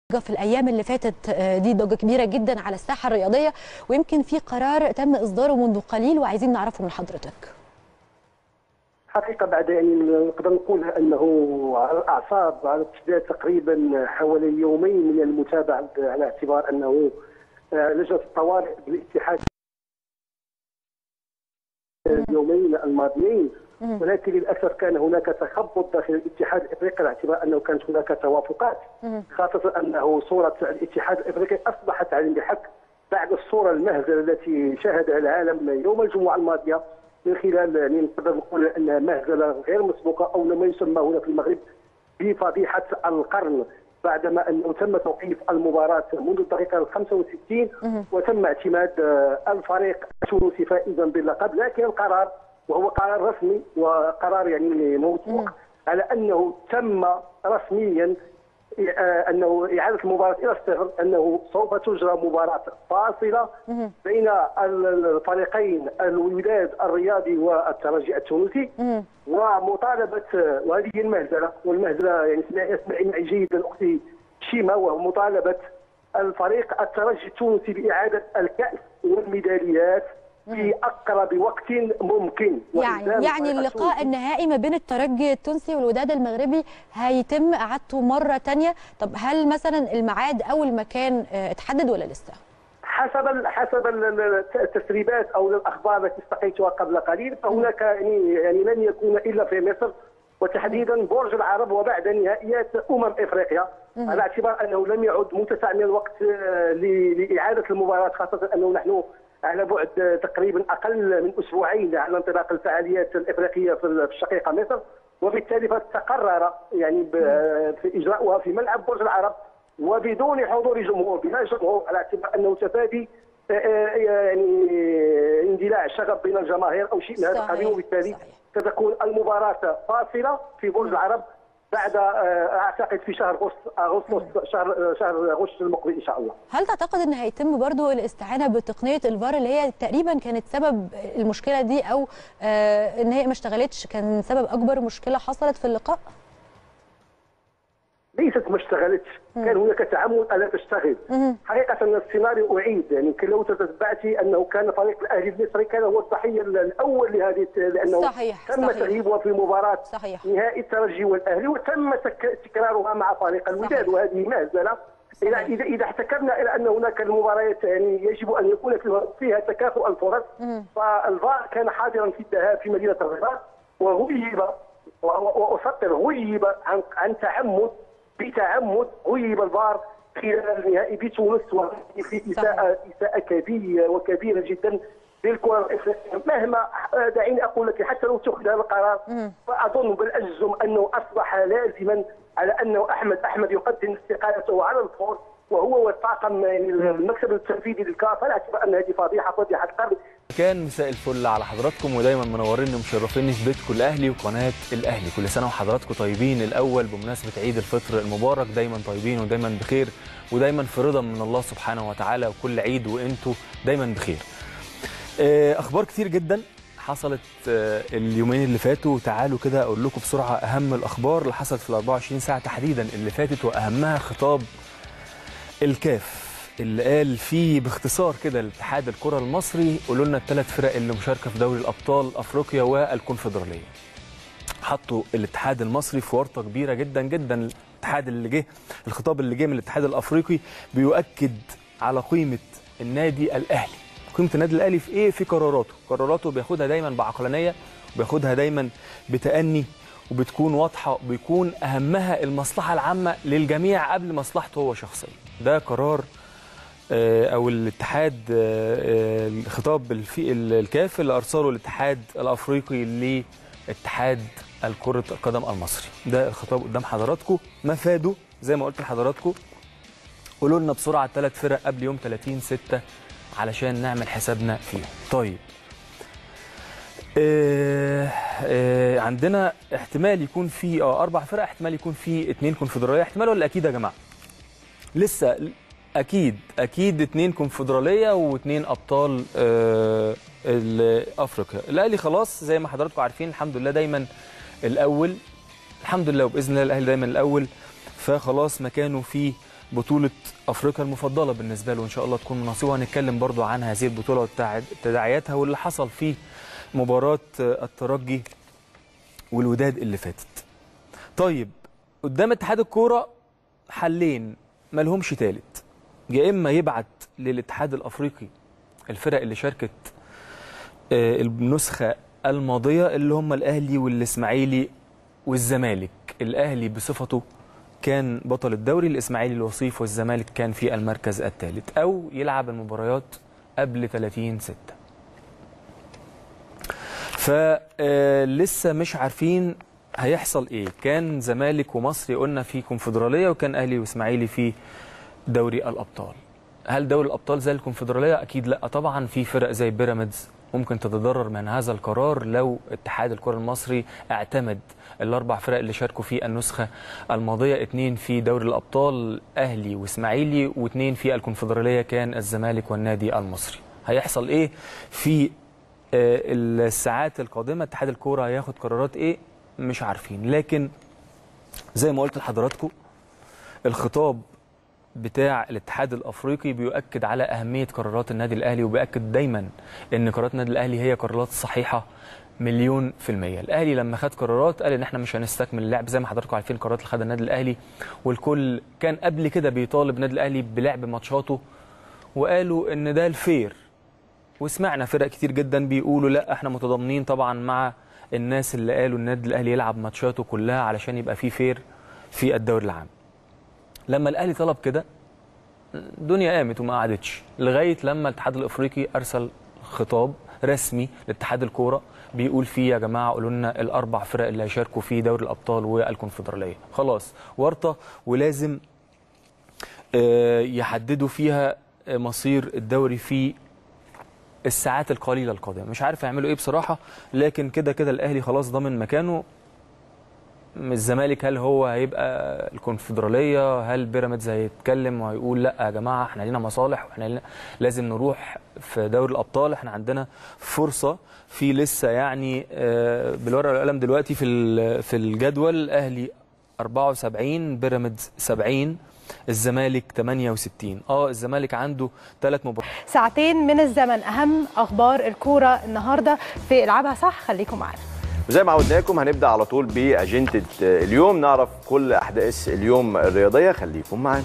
في الايام اللي فاتت آه، دي ضجه كبيره جدا على الساحه الرياضيه ويمكن في قرار تم اصداره منذ قليل وعايزين نعرفه من حضرتك حقيقه بعد يعني نقدر نقول انه على الاعصاب على امتداد تقريبا حوالي يومين من المتابعه على اعتبار انه آه، لجنه الطوارئ بالاتحاد اليومين الماضيين ولكن للاسف كان هناك تخبط داخل الاتحاد الافريقي على اعتبار انه كانت هناك توافقات خاصه انه صوره الاتحاد الافريقي اصبحت على بحق بعد الصوره المهزله التي شاهدها العالم يوم الجمعه الماضيه من خلال يعني نقدر نقول انها مهزله غير مسبوقه او ما يسمى هنا في المغرب بفضيحه القرن بعدما انه تم توقيف المباراه منذ الدقيقه ال 65 وتم اعتماد آه، الفريق التونسي فائزا باللقب لكن القرار وهو قرار رسمي وقرار يعني موثوق على انه تم رسميا آه، انه اعاده المباراه الى الصفر انه سوف تجرى مباراه فاصله بين ال- الفريقين الوداد الرياضي والترجي التونسي ومطالبه آه، وهذه هي المهزله والمهزله يعني اسمعي اسمعي معي جيدا اختي شيما وهو مطالبه الفريق الترجي التونسي باعاده الكاس والميداليات في اقرب وقت ممكن يعني وإلزام يعني الفريق اللقاء التونسي النهائي ما بين الترجي التونسي والوداد المغربي هيتم اعادته مره تانية طب هل مثلا الميعاد او المكان آه، اتحدد ولا لسه حسب ال- حسب ال- ال- التسريبات او الاخبار التي استقيتها قبل قليل فهناك يعني يعني لن يكون الا في مصر وتحديدا برج العرب وبعد نهائيات امم افريقيا على اعتبار انه لم يعد متسع من الوقت آه، ل- لاعاده المباراه خاصه انه نحن على بعد آه، تقريبا اقل من اسبوعين على انطلاق الفعاليات الافريقيه في ال- في الشقيقه مصر وبالتالي فتقرر يعني ب- في اجراؤها في ملعب برج العرب وبدون حضور جمهور بلا جمهور على اعتبار انه تفادي آه، آه، يعني آه، اندلاع الشغب بين الجماهير او شيء من هذا صحيح، القبيل وبالتالي صحيح. ستكون المباراه فاصله في برج العرب بعد آه، اعتقد في شهر أغسطس اغسطس شهر آه، شهر اغسطس المقبل ان شاء الله هل تعتقد ان هيتم برضو الاستعانه بتقنيه الفار اللي هي تقريبا كانت سبب المشكله دي او آه، ان هي ما اشتغلتش كان سبب اكبر مشكله حصلت في اللقاء ليست ما اشتغلتش كان هناك تعمد الا تشتغل حقيقه السيناريو اعيد يعني يمكن لو تتبعتي انه كان فريق الاهلي المصري كان هو الضحيه الاول لهذه لانه صحيح، تم صحيح. تغييبها في مباراه صحيح. نهائي الترجي والاهلي وتم تك- تكرارها مع فريق الوداد صحيح. وهذه مهزله اذا صحيح. اذا اذا احتكرنا الى ان هناك المباريات يعني يجب ان يكون فيها- فيها تكافؤ الفرص فالفار كان حاضرا في الذهاب في مدينه الرباط وغيب و- و- واسطر غيب عن عن تعمد بتعمد غيب الفار خلال النهائي بتونس وهذه في اساءه اساءه كبيره وكبيره جدا للكره الافريقيه مهما آه، دعيني اقول لك حتى لو اتخذ هذا القرار فاظن بل اجزم انه اصبح لازما على انه احمد احمد يقدم استقالته على الفور وهو والطاقم يعني المكتب التنفيذي للكاف على اعتبار ان هذه فضيحه فضيحه القرن كان مساء الفل على حضراتكم ودايما منوريني ومشرفيني في بيتكم الاهلي وقناه الاهلي كل سنه وحضراتكم طيبين الاول بمناسبه عيد الفطر المبارك دايما طيبين ودايما بخير ودايما في رضا من الله سبحانه وتعالى وكل عيد وانتم دايما بخير آه، اخبار كتير جدا حصلت آه، اليومين اللي فاتوا تعالوا كده اقول لكم بسرعه اهم الاخبار اللي حصلت في ال 24 ساعه تحديدا اللي فاتت واهمها خطاب الكاف اللي قال فيه باختصار كده الاتحاد الكره المصري قولوا لنا الثلاث فرق اللي مشاركه في دوري الابطال افريقيا والكونفدراليه حطوا الاتحاد المصري في ورطه كبيره جدا جدا الاتحاد اللي جه الخطاب اللي جه من الاتحاد الافريقي بيؤكد على قيمه النادي الاهلي قيمه النادي الاهلي في ايه في قراراته قراراته بياخدها دايما بعقلانيه وبياخدها دايما بتأني وبتكون واضحه وبيكون اهمها المصلحه العامه للجميع قبل مصلحته هو شخصيا ده قرار آه، او الاتحاد آه، آه، الخطاب الفي الكاف اللي ارسله الاتحاد الافريقي لاتحاد الكره القدم المصري ده الخطاب قدام حضراتكم مفاده زي ما قلت لحضراتكم قولوا لنا بسرعه الثلاث فرق قبل يوم 30 6 علشان نعمل حسابنا فيهم طيب آه آه عندنا احتمال يكون في اه اربع فرق احتمال يكون في اثنين كونفدراليه احتمال ولا اكيد يا جماعه لسه اكيد اكيد اتنين كونفدراليه واتنين ابطال آه ال- افريقيا الاهلي خلاص زي ما حضراتكم عارفين الحمد لله دايما الاول الحمد لله وباذن الله الاهلي دايما الاول فخلاص مكانه في بطوله افريقيا المفضله بالنسبه له ان شاء الله تكون نصيبه هنتكلم برضو عن هذه البطوله وتداعياتها واللي حصل في مباراه الترجي والوداد اللي فاتت طيب قدام اتحاد الكوره حلين مالهمش تالت يا اما يبعت للاتحاد الافريقي الفرق اللي شاركت آه، النسخه الماضيه اللي هم الاهلي والاسماعيلي والزمالك الاهلي بصفته كان بطل الدوري الاسماعيلي الوصيف والزمالك كان في المركز الثالث او يلعب المباريات قبل 30 6 فلسه مش عارفين هيحصل ايه كان زمالك ومصري قلنا في كونفدراليه وكان اهلي واسماعيلي في دوري الابطال هل دوري الابطال زي الكونفدراليه اكيد لا طبعا في فرق زي بيراميدز ممكن تتضرر من هذا القرار لو اتحاد الكره المصري اعتمد الاربع فرق اللي شاركوا في النسخه الماضيه اثنين في دوري الابطال اهلي واسماعيلي واثنين في الكونفدراليه كان الزمالك والنادي المصري هيحصل ايه في آه، الساعات القادمه اتحاد الكوره هياخد قرارات ايه مش عارفين لكن زي ما قلت لحضراتكم الخطاب بتاع الاتحاد الافريقي بيؤكد على اهميه قرارات النادي الاهلي وبيأكد دايما ان قرارات النادي الاهلي هي قرارات صحيحه مليون في المية الأهلي لما خد قرارات قال إن إحنا مش هنستكمل اللعب زي ما حضراتكم عارفين القرارات اللي خدها النادي الأهلي والكل كان قبل كده بيطالب النادي الأهلي بلعب ماتشاته وقالوا إن ده الفير وسمعنا فرق كتير جدا بيقولوا لا احنا متضامنين طبعا مع الناس اللي قالوا النادي الاهلي يلعب ماتشاته كلها علشان يبقى فيه فير في الدوري العام لما الاهلي طلب كده الدنيا قامت وما قعدتش لغايه لما الاتحاد الافريقي ارسل خطاب رسمي لاتحاد الكوره بيقول فيه يا جماعه قولوا لنا الاربع فرق اللي هيشاركوا في دوري الابطال والكونفدراليه خلاص ورطه ولازم آه، يحددوا فيها آه، مصير الدوري في الساعات القليله القادمه مش عارف يعملوا ايه بصراحه لكن كده كده الاهلي خلاص ضامن مكانه الزمالك هل هو هيبقى الكونفدراليه هل بيراميدز هيتكلم وهيقول لا يا جماعه احنا لينا مصالح واحنا لينا لازم نروح في دوري الابطال احنا عندنا فرصه في لسه يعني آه، بالورقه والقلم دلوقتي في ال- في الجدول الاهلي 74 بيراميدز 70 الزمالك 68 اه الزمالك عنده ثلاث مباريات ساعتين من الزمن اهم اخبار الكوره النهارده في العبها صح خليكم معانا وزي ما عودناكم هنبدا على طول باجنده اليوم نعرف كل احداث اليوم الرياضيه خليكم معانا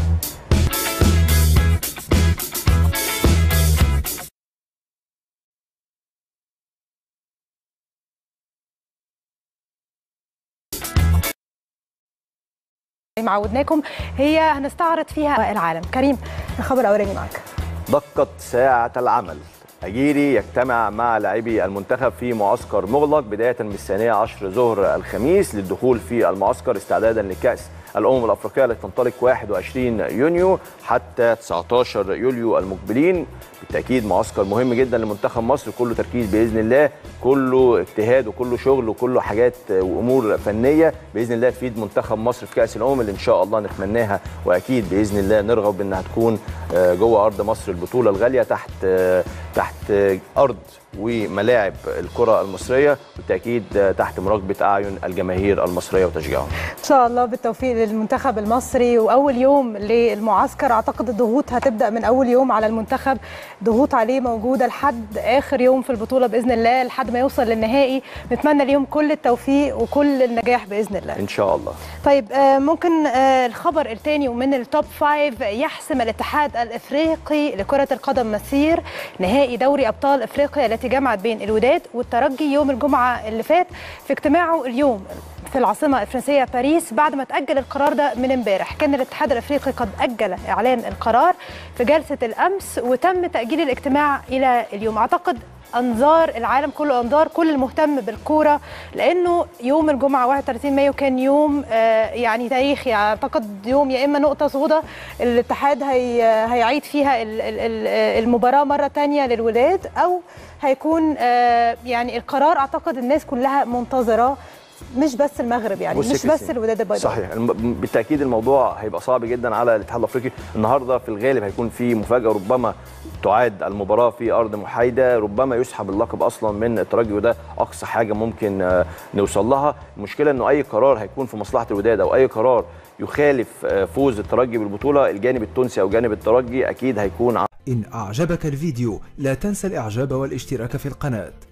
زي ما عودناكم هي هنستعرض فيها العالم كريم الخبر الاولاني معاك دقت ساعه العمل أجيري يجتمع مع لاعبي المنتخب في معسكر مغلق بداية من الثانية عشر ظهر الخميس للدخول في المعسكر استعدادا لكأس الأمم الأفريقية التي تنطلق 21 يونيو حتى 19 يوليو المقبلين بالتأكيد معسكر مهم جدا لمنتخب مصر كله تركيز بإذن الله كله اجتهاد وكله شغل وكله حاجات وأمور فنية بإذن الله تفيد منتخب مصر في كأس الأمم اللي إن شاء الله نتمناها وأكيد بإذن الله نرغب إنها تكون جوه أرض مصر البطولة الغالية تحت تحت أرض وملاعب الكرة المصرية بالتأكيد تحت مراقبة أعين الجماهير المصرية وتشجيعهم ان شاء الله بالتوفيق للمنتخب المصري واول يوم للمعسكر اعتقد الضغوط هتبدا من اول يوم على المنتخب ضغوط عليه موجوده لحد اخر يوم في البطوله باذن الله لحد ما يوصل للنهائي نتمنى ليهم كل التوفيق وكل النجاح باذن الله إن شاء الله طيب آه، ممكن آه، الخبر الثاني ومن التوب فايف يحسم الاتحاد الافريقي لكره القدم مسير نهائي دوري ابطال افريقيا التي جمعت بين الوداد والترجي يوم الجمعه اللي فات في اجتماعه اليوم في العاصمه الفرنسيه باريس بعد ما تاجل القرار ده من امبارح كان الاتحاد الافريقي قد اجل اعلان القرار في جلسه الامس وتم تاجيل الاجتماع الى اليوم اعتقد انظار العالم كله انظار كل المهتم بالكوره لانه يوم الجمعه 31 مايو كان يوم آه، يعني تاريخي اعتقد يوم يا اما نقطه سوداء الاتحاد هي هيعيد فيها ال- ال- ال- المباراه مره تانية للولاد او هيكون آه، يعني القرار اعتقد الناس كلها منتظره مش بس المغرب يعني بص يا مش بس كريستين، الوداد البيضاء صحيح الم- بالتاكيد الموضوع هيبقى صعب جدا على الاتحاد الافريقي النهارده في الغالب هيكون في مفاجاه ربما تعاد المباراه في ارض محايده ربما يسحب اللقب اصلا من الترجي وده اقصى حاجه ممكن آه، نوصل لها المشكله انه اي قرار هيكون في مصلحه الوداد او اي قرار يخالف آه، فوز الترجي بالبطوله الجانب التونسي او جانب الترجي اكيد هيكون إن أعجبك الفيديو لا تنسى الإعجاب والاشتراك في القناة